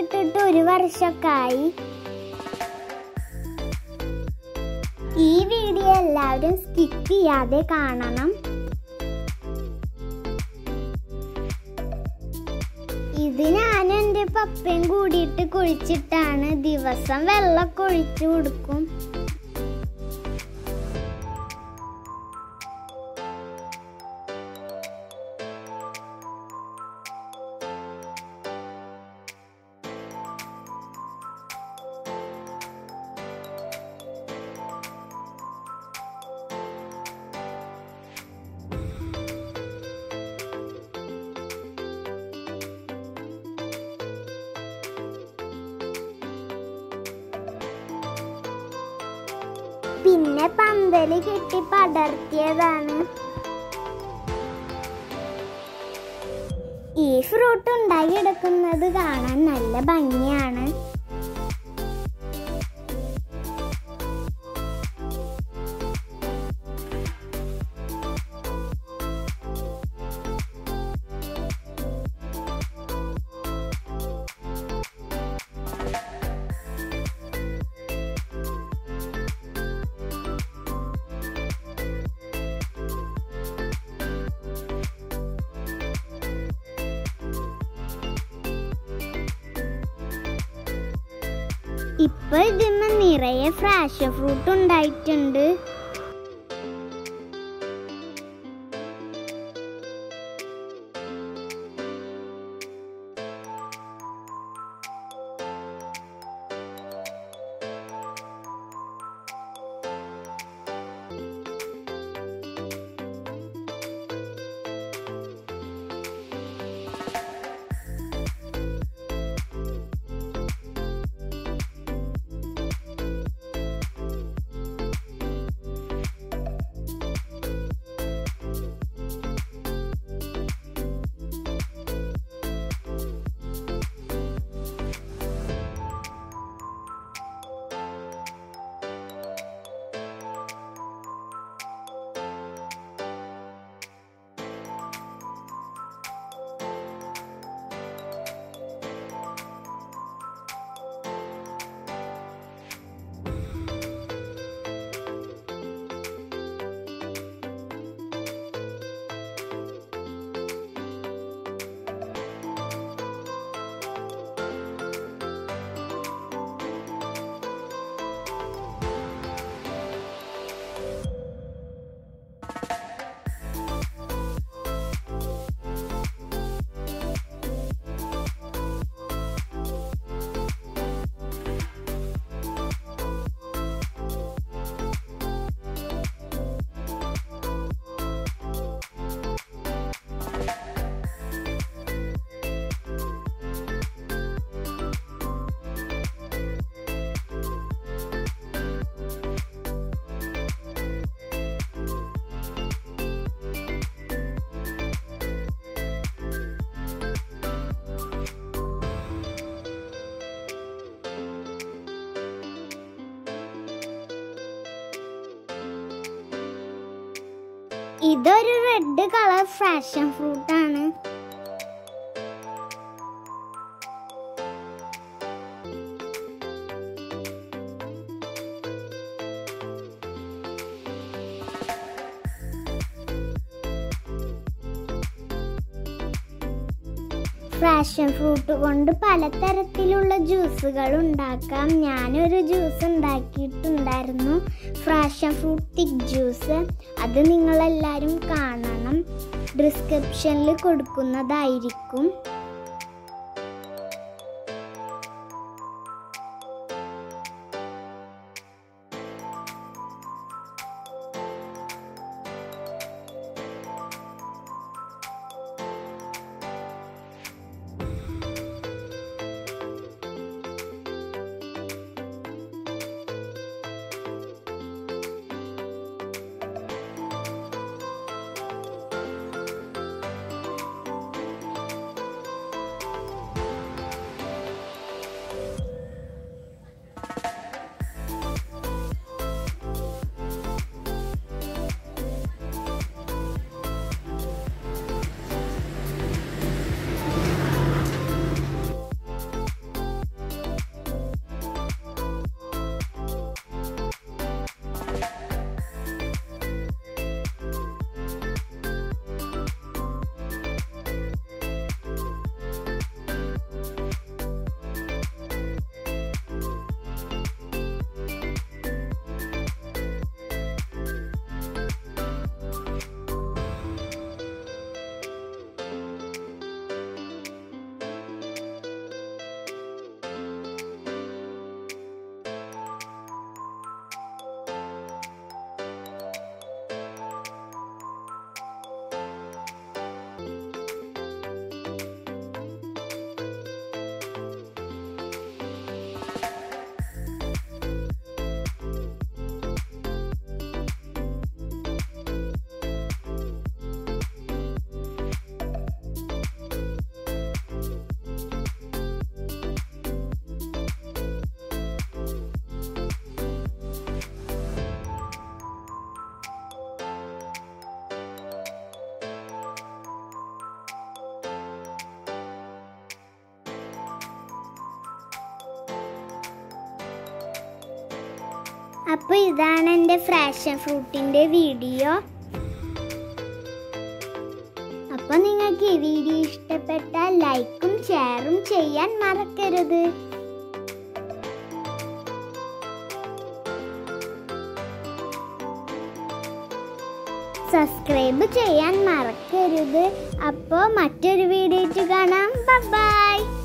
ഇട്ടിട്ട് ഒരു വർഷമൊക്കെ ആയി ഈ വീഡിയോ എല്ലാവരും സ്കിപ്പ് ചെയ്യാതെ കാണണം ഇത് ഞാനും എൻ്റെ പപ്പയും കൂടിയിട്ട് കുഴിച്ചിട്ടാണ് ദിവസം വെള്ളമൊക്കെ ഒഴിച്ചു കൊടുക്കും പിന്നെ പന്തല് കെട്ടി പടർത്തിയതാണ് ഈ ഫ്രൂട്ട് ഉണ്ടായി എടുക്കുന്നത് കാണാൻ നല്ല ഭംഗിയാണ് ഇപ്പൊ ഇതിമ്മ നിറയെ ഫ്രാഷ് ഫ്രൂട്ട് ഉണ്ടായിട്ടുണ്ട് ഇതൊരു റെഡ് കളർ ഫാഷൻ ഫ്രൂട്ട് ആണ് ഫാഷൻ ഫ്രൂട്ട് കൊണ്ട് പലതരത്തിലുള്ള ജ്യൂസുകൾ ഉണ്ടാക്കാം ഞാനൊരു ജ്യൂസ് ഉണ്ടാക്കിയിട്ടുണ്ടായിരുന്നു ഫ്രാഷൻ ഫ്രൂട്ട് തിക് ജ്യൂസ് അത് നിങ്ങളെല്ലാവരും കാണണം ഡിസ്ക്രിപ്ഷനിൽ കൊടുക്കുന്നതായിരിക്കും അപ്പോൾ ഇതാണ് എൻ്റെ ഫ്രാഷൻ ഫ്രൂട്ടിൻ്റെ വീഡിയോ അപ്പോൾ നിങ്ങൾക്ക് ഈ വീഡിയോ ഇഷ്ടപ്പെട്ടാൽ ലൈക്കും ഷെയറും ചെയ്യാൻ മറക്കരുത് സബ്സ്ക്രൈബ് ചെയ്യാൻ മറക്കരുത് അപ്പോൾ മറ്റൊരു വീഡിയോ കാണാം ബൈ